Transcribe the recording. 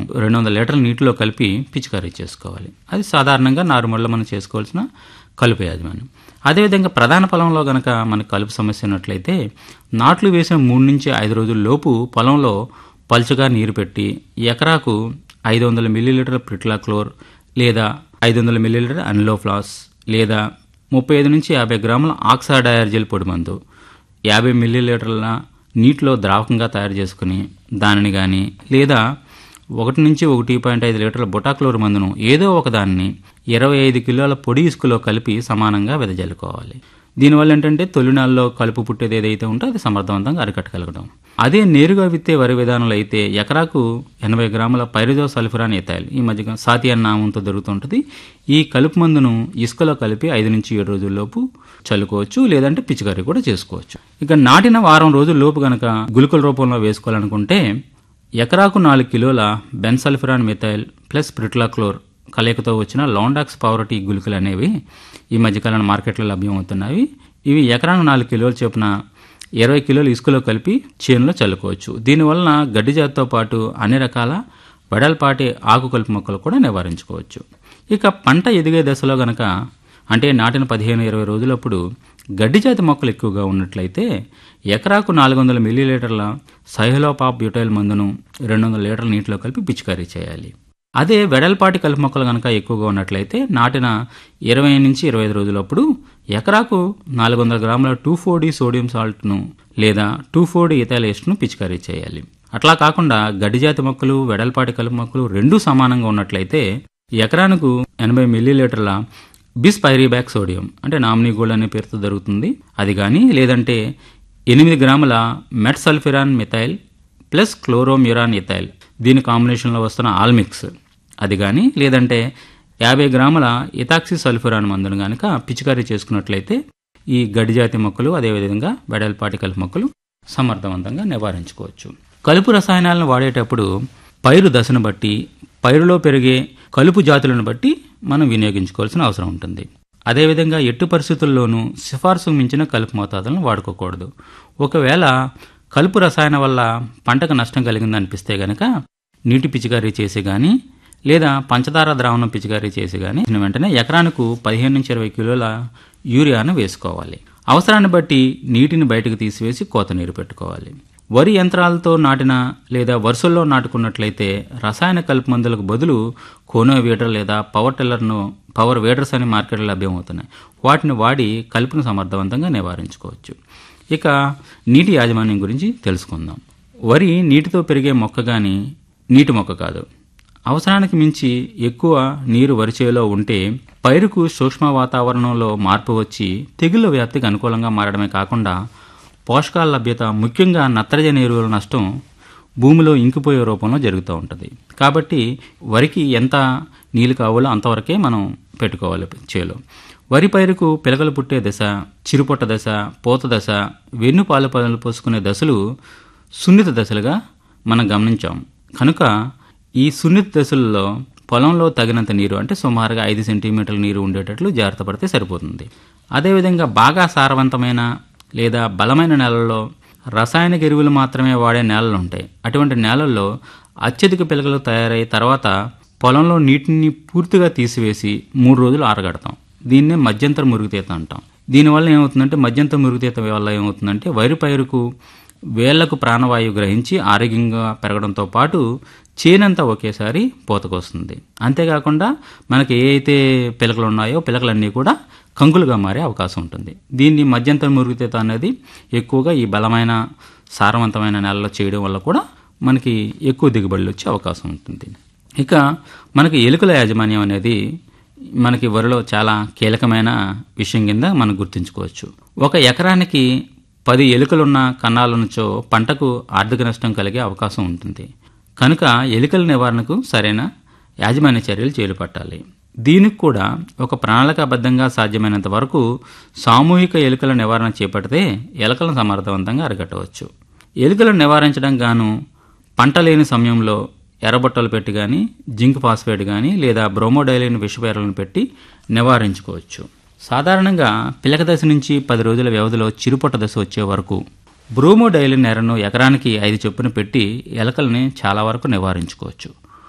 రెండు వందల లీటర్ల నీటిలో కలిపి పిచికారీ చేసుకోవాలి అది సాధారణంగా నారుమడిలో మనం చేసుకోవాల్సిన కలుపు యాజమాన్యం అదేవిధంగా ప్రధాన పొలంలో గనక మనకు కలుపు సమస్య ఉన్నట్లయితే నాట్లు వేసిన మూడు నుంచి ఐదు రోజుల లోపు పొలంలో పలుచగా నీరు పెట్టి ఎకరాకు ఐదు వందల మిల్లీలీటర్ ప్రిట్లాక్లోర్ లేదా ఐదు వందల మిల్లీలీటర్ అనిలోఫ్లాస్ లేదా ముప్పై ఐదు నుంచి యాభై గ్రాముల ఆక్సాడయార్జెల్ పొడి మందు యాభై మిల్లీలీటర్ల నీటిలో ద్రావకంగా తయారు చేసుకుని దానిని కానీ లేదా ఒకటి నుంచి ఒకటి పాయింట్ ఐదు లీటర్ల బొటాక్లోర్ మందును ఏదో ఒక దాన్ని ఇరవై ఐదు కిలోల పొడి ఇసుకలో కలిపి సమానంగా వెదజల్లుకోవాలి దీనివల్ల ఏంటంటే తొలినాల్లో కలుపు పుట్టేది ఏదైతే ఉందో అది సమర్థవంతంగా అరికట్టగలగడం అదే నేరుగా విత్తే వరి విధానంలో అయితే ఎకరాకు ఎనభై గ్రాముల పైరిజో సల్ఫురాన్ ఎథాయిల్ ఈ మధ్య సాతి అన్న నామంతో దొరుకుతుంటుంది ఈ కలుపు మందును ఇసుకలో కలిపి ఐదు నుంచి ఏడు రోజుల్లోపు చల్లుకోవచ్చు లేదంటే పిచికారీ కూడా చేసుకోవచ్చు ఇక నాటిన వారం రోజుల లోపు గనక గుళికల రూపంలో వేసుకోవాలనుకుంటే ఎకరాకు నాలుగు కిలోల బెన్సల్ఫిరాన్ మిథైల్ ప్లస్ ప్రిట్లాక్లోర్ కలయికతో వచ్చిన లాండాక్స్ పవర్టీ గుళికలు అనేవి ఈ మధ్యకాలంలో మార్కెట్లో లభ్యమవుతున్నాయి ఇవి ఎకరాకు నాలుగు కిలోల చొప్పున ఇరవై కిలోలు ఇసుకలో కలిపి చేనులో చల్లుకోవచ్చు దీనివలన గడ్డి జాతితో పాటు అన్ని రకాల వెడల్పాటి ఆకు కలుపు మొక్కలు కూడా నివారించుకోవచ్చు ఇక పంట ఎదిగే దశలో గనక అంటే నాటిన పదిహేను ఇరవై రోజులప్పుడు గడ్డి జాతి మొక్కలు ఎక్కువగా ఉన్నట్లయితే ఎకరాకు నాలుగు వందల మిల్లీలీటర్ల సైహలోపాప్ బ్యూటైల్ మందును రెండు వందల లీటర్ల నీటిలో కలిపి పిచికారీ చేయాలి అదే వెడల్పాటి కలుపు మొక్కలు కనుక ఎక్కువగా ఉన్నట్లయితే నాటిన ఇరవై నుంచి ఇరవై ఐదు రోజులప్పుడు ఎకరాకు నాలుగు వందల గ్రాముల టూ ఫోర్ డి సోడియం సాల్ట్ను లేదా టూ ఫోర్ డి ఇథైలేస్ట్ను పిచికారీ చేయాలి అట్లా కాకుండా గడ్డి జాతి మొక్కలు వెడల్పాటి కలుపు మొక్కలు రెండూ సమానంగా ఉన్నట్లయితే ఎకరానికి ఎనభై మిల్లీలీటర్ల బిస్ పైరీబ్యాక్ సోడియం అంటే నామినీ గోల్డ్ అనే పేరుతో దొరుకుతుంది అది కానీ లేదంటే ఎనిమిది గ్రాముల metsulfuron methyl plus chlorimuron ethyl దీని కాంబినేషన్లో వస్తున్న ఆల్మిక్స్ అది కానీ లేదంటే యాభై గ్రాముల ఇథాక్సి సల్ఫురాన్ మందును కనుక పిచికారీ చేసుకున్నట్లయితే ఈ గడ్డి జాతి మొక్కలు అదేవిధంగా వెడల్పాటి కలుపు మొక్కలు సమర్థవంతంగా నివారించుకోవచ్చు కలుపు రసాయనాలను వాడేటప్పుడు పైరు దశను బట్టి పైరులో పెరిగే కలుపు జాతులను బట్టి మనం వినియోగించుకోవాల్సిన అవసరం ఉంటుంది అదేవిధంగా ఎట్టు పరిస్థితుల్లోనూ సిఫార్సుకు మించిన కలుపు మోతాదులను వాడుకోకూడదు ఒకవేళ కలుపు రసాయన వల్ల పంటకు నష్టం కలిగింది అనిపిస్తే గనక నీటి పిచికారీ చేసి కానీ లేదా పంచదార ద్రావణం పిచికారీ చేసి కానీ వెంటనే ఎకరానికి పదిహేను నుంచి ఇరవై కిలోల యూరియాను వేసుకోవాలి అవసరాన్ని బట్టి నీటిని బయటకు తీసివేసి కోత నీరు పెట్టుకోవాలి వరి యంత్రాలతో నాటిన లేదా వరుసల్లో నాటుకున్నట్లయితే రసాయన కలుపు మందులకు బదులు కోనో వీడర్ లేదా పవర్ టిల్లర్ను పవర్ వేడర్స్ అని మార్కెట్లో లభ్యమవుతున్నాయి వాటిని వాడి కలుపును సమర్థవంతంగా నివారించుకోవచ్చు ఇక నీటి యాజమాన్యం గురించి తెలుసుకుందాం వరి నీటితో పెరిగే మొక్క కానీ నీటి మొక్క కాదు అవసరానికి మించి ఎక్కువ నీరు వరిచేలో ఉంటే పైరుకు సూక్ష్మ వాతావరణంలో మార్పు వచ్చి తెగుళ్ళ వ్యాప్తికి అనుకూలంగా మారడమే కాకుండా పోషకాల లభ్యత ముఖ్యంగా నత్రజని ఎరువుల నష్టం భూమిలో ఇంకిపోయే రూపంలో జరుగుతూ ఉంటుంది కాబట్టి వరికి ఎంత నీళ్ళు కావాలో అంతవరకే మనం పెట్టుకోవాలి చేలో వరి పైరుకు పిలకలు పుట్టే దశ చిరుపొట్ట దశ పూత దశ వెన్ను పాలు పనులు పోసుకునే దశలు సున్నిత దశలుగా మనం గమనించాం కనుక ఈ సున్నిత దశల్లో పొలంలో తగినంత నీరు అంటే సుమారుగా ఐదు సెంటీమీటర్ల నీరు ఉండేటట్లు జాగ్రత్త పడితే సరిపోతుంది అదేవిధంగా బాగా సారవంతమైన లేదా బలమైన నేలల్లో రసాయనిక ఎరువులు మాత్రమే వాడే నేలలు ఉంటాయి అటువంటి నేలల్లో అత్యధిక పిలకలు తయారై తర్వాత పొలంలో నీటిని పూర్తిగా తీసివేసి మూడు రోజులు ఆరగడతాం దీన్నే మధ్యంతర మురుగుతీత అంటాం దీనివల్ల ఏమవుతుందంటే మధ్యంతర మురుగుతీత వల్ల ఏమవుతుందంటే వరి పైరుకు వేళ్లకు ప్రాణవాయువు గ్రహించి ఆరోగ్యంగా పెరగడంతో పాటు చేనంతా ఒకేసారి పోతకొస్తుంది అంతేకాకుండా మనకి ఏ అయితే పిలకలు ఉన్నాయో పిలకలన్నీ కూడా కంకులుగా మారే అవకాశం ఉంటుంది దీన్ని మధ్యంతర మురుగుతీత అనేది ఎక్కువగా ఈ బలమైన సారవంతమైన నేలలో చేయడం వల్ల కూడా మనకి ఎక్కువ దిగుబడులు వచ్చే అవకాశం ఉంటుంది ఇక మనకి ఎలుకల యాజమాన్యం అనేది మనకి వరిలో చాలా కీలకమైన విషయం కింద మనం గుర్తుంచుకోవచ్చు ఒక ఎకరానికి పది ఎలుకలున్న కన్నాలనుచో పంటకు ఆర్థిక నష్టం కలిగే అవకాశం ఉంటుంది కనుక ఎలుకల నివారణకు సరైన యాజమాన్య చర్యలు చేపట్టాలి దీనికి కూడా ఒక ప్రణాళికాబద్ధంగా సాధ్యమైనంత వరకు సామూహిక ఎలుకల నివారణ చేపడితే ఎలుకలను సమర్థవంతంగా అరికట్టవచ్చు ఎలుకలను నివారించడం గాను పంట లేని సమయంలో ఎర్రబొట్టలు పెట్టి కానీ జింక్ ఫాస్ఫేట్ కానీ లేదా బ్రోమోడైలిన్ విషపేరలను పెట్టి నివారించుకోవచ్చు సాధారణంగా పిలక దశ నుంచి పది రోజుల వ్యవధిలో చిరుపొట్ట దశ వచ్చే వరకు బ్రోమోడైలిన్ ఎరను ఎకరానికి ఐదు చొప్పున పెట్టి ఎలకల్ని చాలా వరకు నివారించుకోవచ్చు